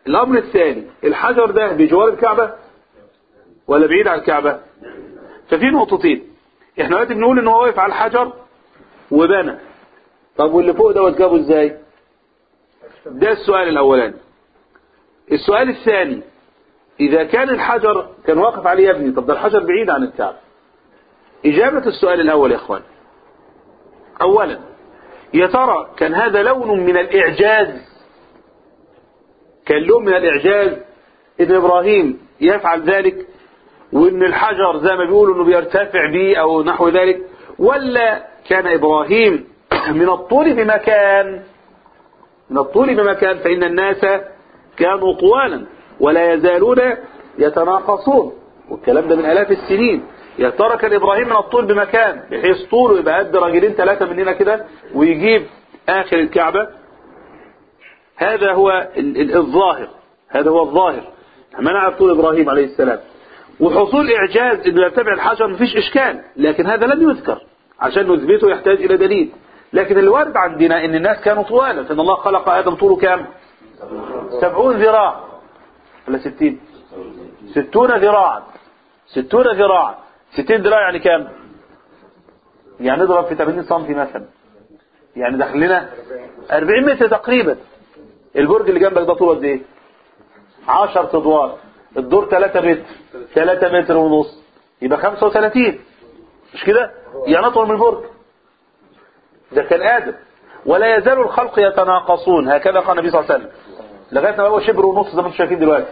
الأمر الثاني الحجر ده بجوار الكعبة ولا بعيد عن الكعبة ففي نقطتين احنا دلوقتي بنقول ان هو واقف على الحجر وبنى طب واللي فوق دوت جابه ازاي ده السؤال الاولاني السؤال الثاني اذا كان الحجر كان واقف عليه يبني طب ده الحجر بعيد عن الكعبة اجابة السؤال الاول يا اخوان اولا يا ترى كان هذا لون من الاعجاز كان لون من الاعجاز ان ابراهيم يفعل ذلك وان الحجر زي ما بيقولوا انه بيرتفع به او نحو ذلك ولا كان ابراهيم من الطول بمكان من الطول بمكان فان الناس كانوا طوالا ولا يزالون يتناقصون والكلام ده من الاف السنين يا ترى كان ابراهيم من الطول بمكان بحيث طوله يبقى قد راجلين ثلاثه مننا كده ويجيب اخر الكعبه هذا هو ال- ال- الظاهر هذا هو الظاهر ما نعرف طول ابراهيم عليه السلام وحصول اعجاز انه يرتفع الحجر مفيش اشكال لكن هذا لم يذكر عشان نثبته يحتاج الى دليل لكن الوارد عندنا ان الناس كانوا طوالا فان الله خلق ادم طوله كام سبعون ذراع ولا ستين ستون ذراعا ستون ذراعا ستين ذراع يعني كام يعني نضرب في 80 سم مثلا يعني داخل لنا 40 متر تقريبا البرج اللي جنبك ده طوله قد ايه 10 ادوار الدور 3 متر 3 متر ونص يبقى 35 مش كده يعني اطول من البرج ده كان ادم ولا يزال الخلق يتناقصون هكذا قال النبي صلى الله عليه وسلم لغايه ما هو شبر ونص زي ما انتم شايفين دلوقتي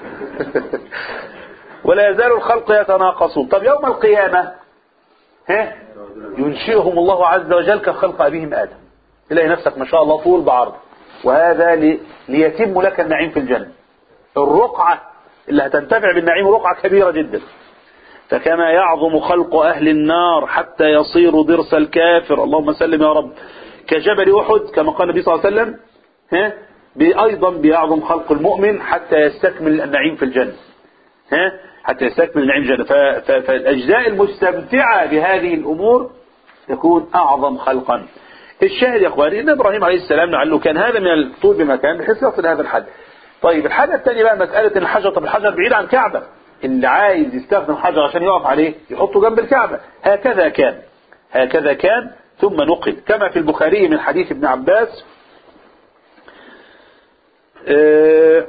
ولا يزال الخلق يتناقصون طب يوم القيامه ها ينشئهم الله عز وجل كخلق ابيهم ادم تلاقي نفسك ما شاء الله طول بعرض وهذا لي ليتم لك النعيم في الجنه الرقعه اللي هتنتفع بالنعيم رقعه كبيره جدا فكما يعظم خلق أهل النار حتى يصير ضرس الكافر اللهم سلم يا رب كجبل أحد كما قال النبي صلى الله عليه وسلم ها أيضا بيعظم خلق المؤمن حتى يستكمل النعيم في الجنة ها حتى يستكمل النعيم في الجنة ف- ف- فالأجزاء المستمتعة بهذه الأمور تكون أعظم خلقا الشاهد يا أخواني أن إبراهيم عليه السلام لعله كان هذا من الطول بمكان بحيث يصل هذا الحد طيب الحاجة الثانية بقى مسألة إن الحجر طب الحجر بعيد عن كعبة اللي عايز يستخدم حجر عشان يقف عليه يحطه جنب الكعبة هكذا كان هكذا كان ثم نقل كما في البخاري من حديث ابن عباس آه،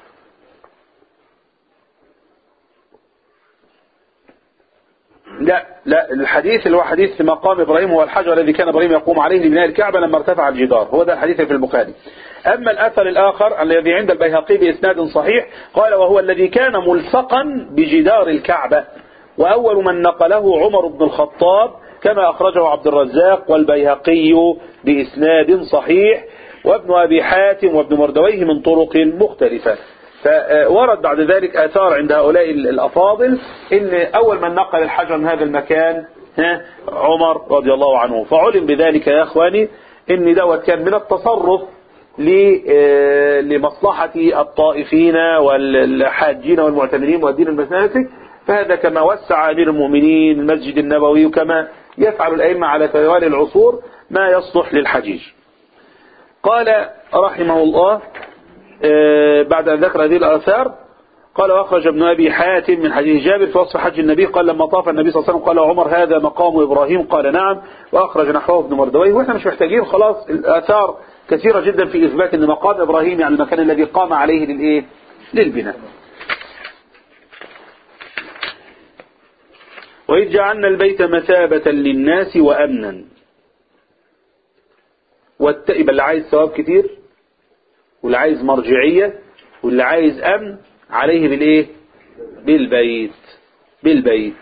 لا لا الحديث اللي هو حديث مقام ابراهيم هو الحجر الذي كان ابراهيم يقوم عليه لبناء الكعبه لما ارتفع الجدار هو ده الحديث في البخاري اما الاثر الاخر الذي عند البيهقي باسناد صحيح قال وهو الذي كان ملصقا بجدار الكعبه واول من نقله عمر بن الخطاب كما اخرجه عبد الرزاق والبيهقي باسناد صحيح وابن ابي حاتم وابن مردويه من طرق مختلفه فورد بعد ذلك آثار عند هؤلاء الأفاضل إن أول من نقل الحجر من هذا المكان ها عمر رضي الله عنه فعلم بذلك يا أخواني إن دوت كان من التصرف ل- آه، لمصلحة الطائفين والحاجين والمعتمرين مؤدين المناسك فهذا كما وسع أمير المؤمنين المسجد النبوي وكما يفعل الأئمة على توالي العصور ما يصلح للحجيج قال رحمه الله آه، بعد أن ذكر هذه الآثار قال وأخرج ابن أبي حاتم من حديث جابر في وصف حج النبي قال لما طاف النبي صلى الله عليه وسلم قال عمر هذا مقام إبراهيم قال نعم وأخرج نحوه ابن مردويه وإحنا مش محتاجين خلاص الآثار كثيرة جدا في إثبات أن مقام إبراهيم يعني المكان الذي قام عليه للإيه للبناء وإذ جعلنا البيت مثابة للناس وأمنا والتائب اللي عايز ثواب كتير واللي عايز مرجعية واللي عايز أمن عليه بالإيه بالبيت بالبيت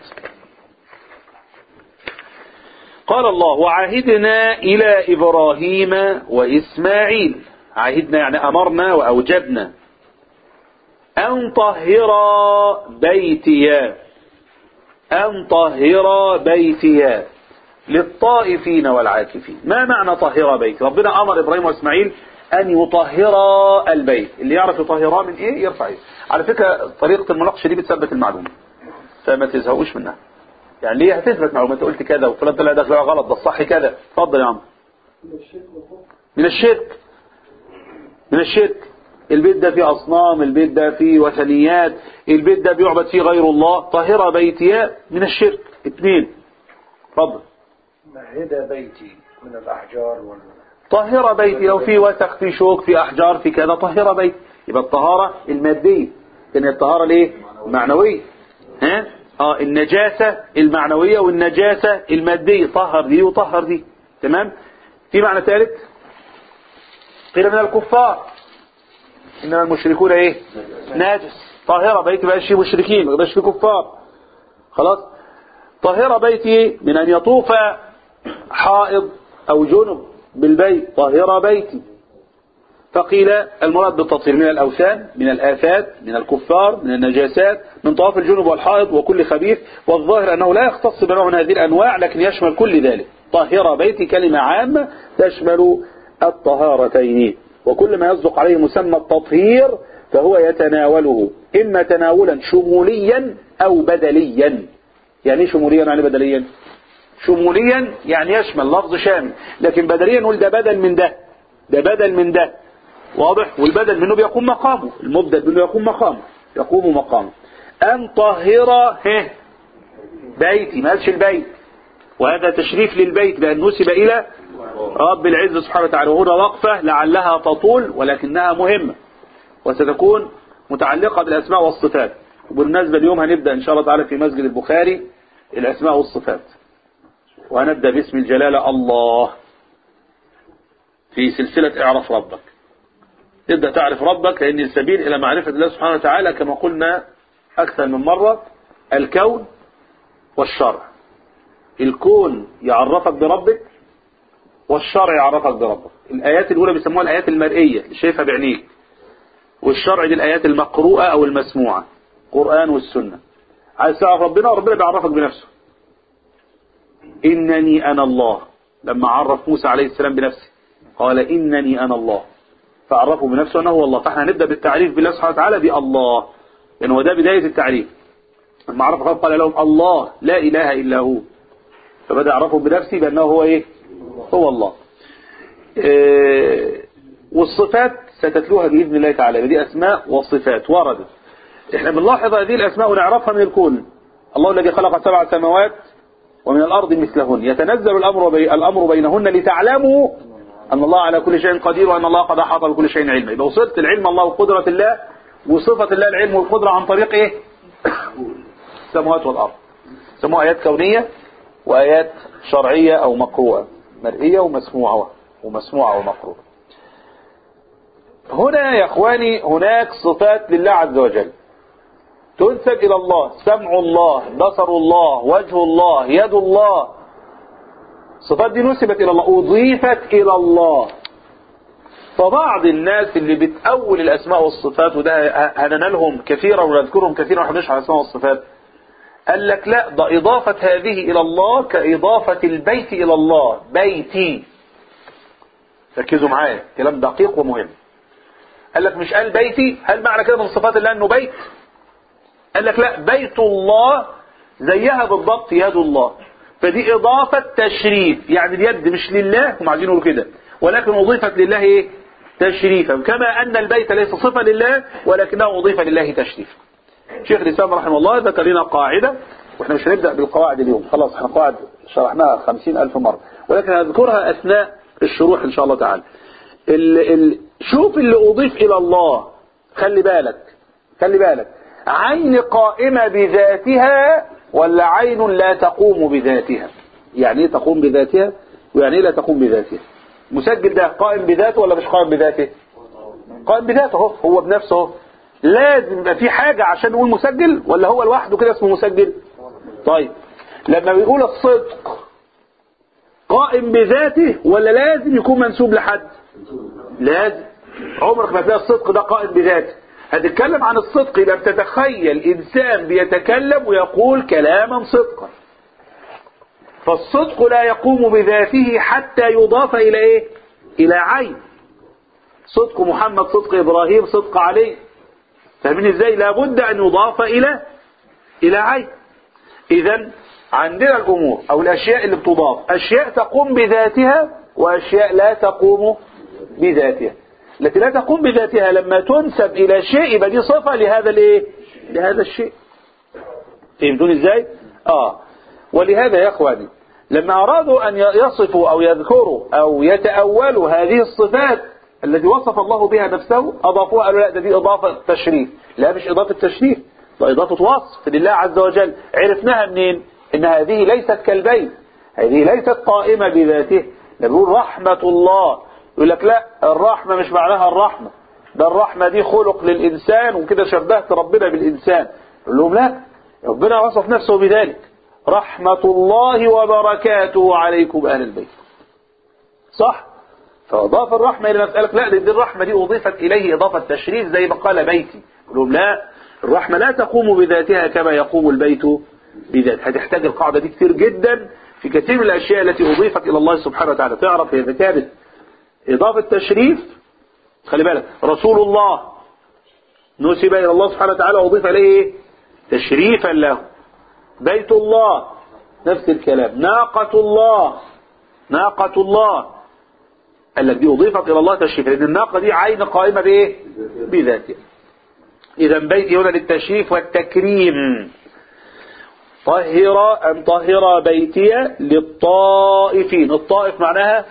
قال الله وعهدنا إلى إبراهيم وإسماعيل عهدنا يعني أمرنا وأوجبنا أن طهرا بيتي أن طهرا بيتي للطائفين والعاكفين ما معنى طهرا بيتي ربنا أمر إبراهيم وإسماعيل أن يطهرا البيت اللي يعرف يطهرا من إيه يرفع إيه على فكرة طريقة المناقشة دي بتثبت المعلومة فما تزهقوش منها يعني ليه هتثبت معلومة انت قلت كذا وفلان طلع ده غلط ده الصح كذا اتفضل يا عم من الشرك من الشرك البيت ده فيه أصنام البيت ده فيه وثنيات البيت ده بيعبد فيه غير الله طهر بيتي من الشرك اثنين اتفضل مهد بيتي من الأحجار وال... طهر بيتي لو في وسخ في شوك في أحجار في كذا طهر بيتي يبقى الطهارة المادية لأن الطهارة ليه معنوية ها اه النجاسة المعنوية والنجاسة المادية طهر دي وطهر دي تمام في معنى ثالث قيل من الكفار إنما المشركون إيه ناجس طاهرة بيتي بقاش فيه مشركين ما بقاش فيه كفار خلاص طاهرة بيتي من أن يطوف حائض أو جنب بالبيت طاهرة بيتي فقيل المراد بالتطهير من الأوثان من الآفات من الكفار من النجاسات من طواف الجنب والحائض وكل خبيث والظاهر أنه لا يختص بنوع من هذه الأنواع لكن يشمل كل ذلك طاهرة بيتي كلمة عامة تشمل الطهارتين وكل ما يصدق عليه مسمى التطهير فهو يتناوله إما تناولا شموليا أو بدليا يعني ايه شموليا يعني بدليا شموليا يعني يشمل لفظ شامل لكن بدليا نقول ده بدل من ده ده بدل من ده واضح والبدل منه بيقوم مقامه المبدل منه يقوم مقامه يقوم مقامه أن طهر ها بيتي ما قالش البيت وهذا تشريف للبيت بأن نسب إلى رب العزة سبحانه وتعالى وهنا وقفة لعلها تطول ولكنها مهمة وستكون متعلقة بالأسماء والصفات وبالنسبة اليوم هنبدأ إن شاء الله تعالى في مسجد البخاري الأسماء والصفات وهنبدأ باسم الجلالة الله في سلسلة اعرف ربك تبدأ تعرف ربك لأن السبيل إلى معرفة الله سبحانه وتعالى كما قلنا أكثر من مرة الكون والشرع الكون يعرفك بربك والشرع يعرفك بربك الآيات الأولى بيسموها الآيات المرئية اللي شايفها بعينيك والشرع دي الآيات المقروءة أو المسموعة قرآن والسنة عايز تعرف ربنا ربنا بيعرفك بنفسه إنني أنا الله لما عرف موسى عليه السلام بنفسه قال إنني أنا الله فعرفه بنفسه أنه هو الله فاحنا هنبدأ بالتعريف بالله سبحانه وتعالى بالله لأن هو ده بداية التعريف لما عرف رب قال لهم الله لا إله إلا هو فبدأ يعرفه بنفسه بأنه هو إيه هو الله إيه والصفات ستتلوها بإذن الله تعالى دي أسماء وصفات وردت احنا بنلاحظ هذه الأسماء ونعرفها من الكون الله الذي خلق سبع سماوات ومن الأرض مثلهن يتنزل الأمر, بي الأمر بينهن لتعلموا أن الله على كل شيء قدير وأن الله قد أحاط بكل شيء علما يبقى وصلت العلم الله وقدرة الله وصفة الله العلم والقدرة عن طريق إيه السماوات والأرض سموها آيات كونية وآيات شرعية أو مقروءة مرئية ومسموعة ومسموعة ومقروءة هنا يا إخواني هناك صفات لله عز وجل تنسب إلى الله سمع الله بصر الله وجه الله يد الله الصفات دي نسبت إلى الله أضيفت إلى الله فبعض الناس اللي بتأول الأسماء والصفات وده هننالهم كثيرا ونذكرهم كثيرا ونحن نشرح الأسماء والصفات قال لك لا ده إضافة هذه إلى الله كإضافة البيت إلى الله بيتي ركزوا معايا كلام دقيق ومهم قال لك مش قال بيتي هل معنى كده من صفات الله أنه بيت قال لك لا بيت الله زيها بالضبط يد الله فدي إضافة تشريف يعني اليد مش لله هم عايزين يقولوا كده ولكن أضيفت لله إيه تشريفا كما أن البيت ليس صفة لله ولكنه أضيف لله تشريفا شيخ الإسلام رحمه الله ذكر لنا قاعدة واحنا مش هنبدأ بالقواعد اليوم خلاص احنا قواعد شرحناها خمسين ألف مرة ولكن هذكرها أثناء الشروح إن شاء الله تعالى ال ال شوف اللي أضيف إلى الله خلي بالك خلي بالك عين قائمة بذاتها ولا عين لا تقوم بذاتها يعني ايه تقوم بذاتها ويعني ايه لا تقوم بذاتها مسجل ده قائم بذاته ولا مش قائم بذاته قائم بذاته هو هو بنفسه هو لازم يبقى في حاجة عشان نقول مسجل ولا هو لوحده كده اسمه مسجل طيب لما بيقول الصدق قائم بذاته ولا لازم يكون منسوب لحد لازم عمرك ما تلاقي الصدق ده قائم بذاته هتتكلم عن الصدق يبقى بتتخيل إنسان بيتكلم ويقول كلاما صدقا فالصدق لا يقوم بذاته حتى يضاف إلى إيه إلى عين صدق محمد صدق إبراهيم صدق علي فاهمين إزاي لابد أن يضاف إلى إلى عين إذا عندنا الأمور أو الأشياء اللي بتضاف أشياء تقوم بذاتها وأشياء لا تقوم بذاتها التي لا تقوم بذاتها لما تنسب إلى شيء يبقى دي صفة لهذا الايه لهذا الشيء فهمتون ازاي اه ولهذا يا اخواني لما ارادوا ان يصفوا او يذكروا او يتأولوا هذه الصفات التي وصف الله بها نفسه اضافوها قالوا لا ده دي اضافة تشريف لا مش اضافة تشريف ده اضافة وصف لله عز وجل عرفناها منين ان هذه ليست كالبيت هذه ليست قائمة بذاته نقول رحمة الله يقول لك لا الرحمة مش معناها الرحمة ده الرحمة دي خلق للإنسان وكده شبهت ربنا بالإنسان يقول لهم لا ربنا وصف نفسه بذلك رحمة الله وبركاته عليكم أهل البيت صح فأضاف الرحمة إلى نفسك لا دي الرحمة دي أضيفت إليه إضافة تشريف زي ما قال بيتي يقول لهم لا الرحمة لا تقوم بذاتها كما يقوم البيت بذاته هتحتاج القاعدة دي كتير جدا في كثير من الأشياء التي أضيفت إلى الله سبحانه وتعالى تعرف إذا كانت إضافة تشريف خلي بالك رسول الله نسب إلى الله سبحانه وتعالى وأضيف إليه تشريفا له بيت الله نفس الكلام ناقة الله ناقة الله قال لك دي أضيفت إلى الله تشريفا لأن الناقة دي عين قائمة بإيه بذاتها إذا بيتي هنا للتشريف والتكريم طهر أن طهر بيتي للطائفين الطائف معناها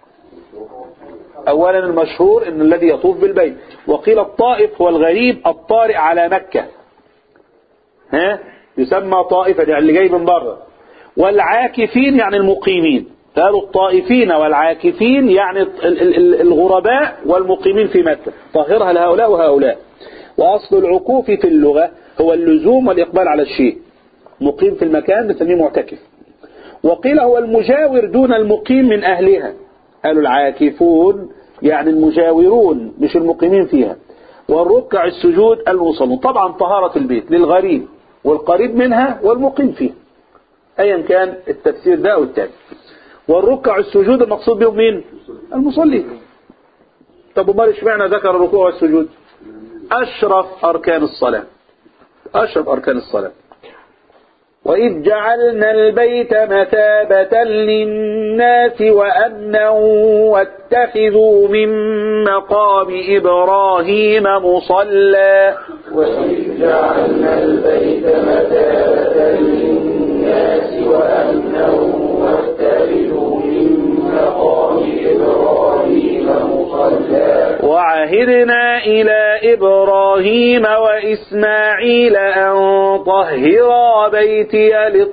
أولا المشهور أن الذي يطوف بالبيت وقيل الطائف هو الغريب الطارئ على مكة ها يسمى طائفة يعني اللي جاي من بره والعاكفين يعني المقيمين قالوا الطائفين والعاكفين يعني الغرباء والمقيمين في مكة طهرها لهؤلاء وهؤلاء وأصل العكوف في اللغة هو اللزوم والإقبال على الشيء مقيم في المكان نسميه معتكف وقيل هو المجاور دون المقيم من أهلها قالوا العاكفون يعني المجاورون مش المقيمين فيها والركع السجود المصلون طبعا طهارة البيت للغريب والقريب منها والمقيم فيها ايا كان التفسير ده او التاني والركع السجود المقصود بهم مين المصلين طب وما اشمعنى ذكر الركوع والسجود اشرف اركان الصلاة اشرف اركان الصلاة وإذ جعلنا البيت مثابة للناس وأمنا واتخذوا من مقام إبراهيم مصلى وإذ جعلنا البيت مثابة للناس وأمنا واتخذوا من مقام إبراهيم مصلى وعهدنا إلى إبراهيم وإسماعيل أن طهرا بيتي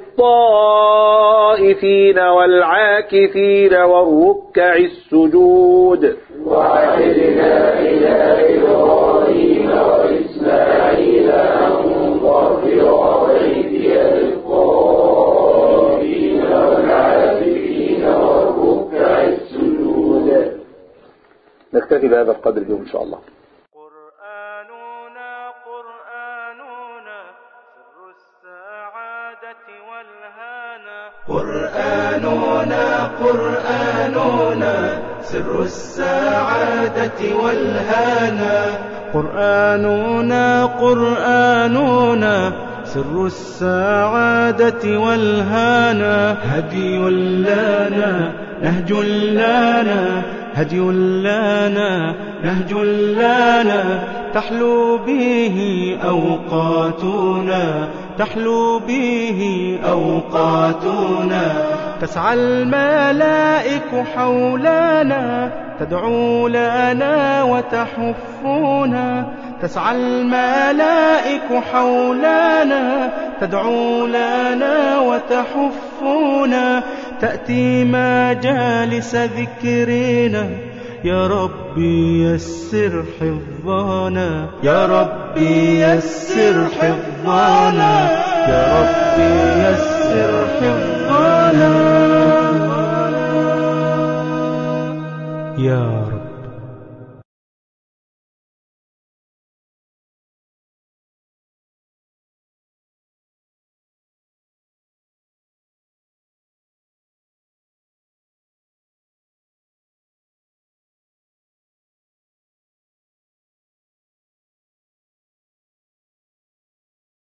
للطائفين والعاكفين والركع السجود وعهدنا إلى إبراهيم وإسماعيل أن طهرا بيتي للطائفين والعاكفين والركع السجود نكتفي بهذا القدر اليوم إن شاء الله قرآننا قرآننا سر السعادة والهانا قرآننا قرآننا سر السعادة والهانا قرآننا قرآننا سر السعادة والهانا هدي لنا نهج لنا هدي لنا نهج لنا تحلو به أوقاتنا تحلو به أوقاتنا تسعى الملائك حولنا تدعو لنا وتحفنا تسعى الملائك حولنا تدعو لنا وتحفنا تأتي مجالس ذكرنا يا ربي يسر حفظنا يا ربي يسر حفظنا يا ربي يسر حفظنا يا رب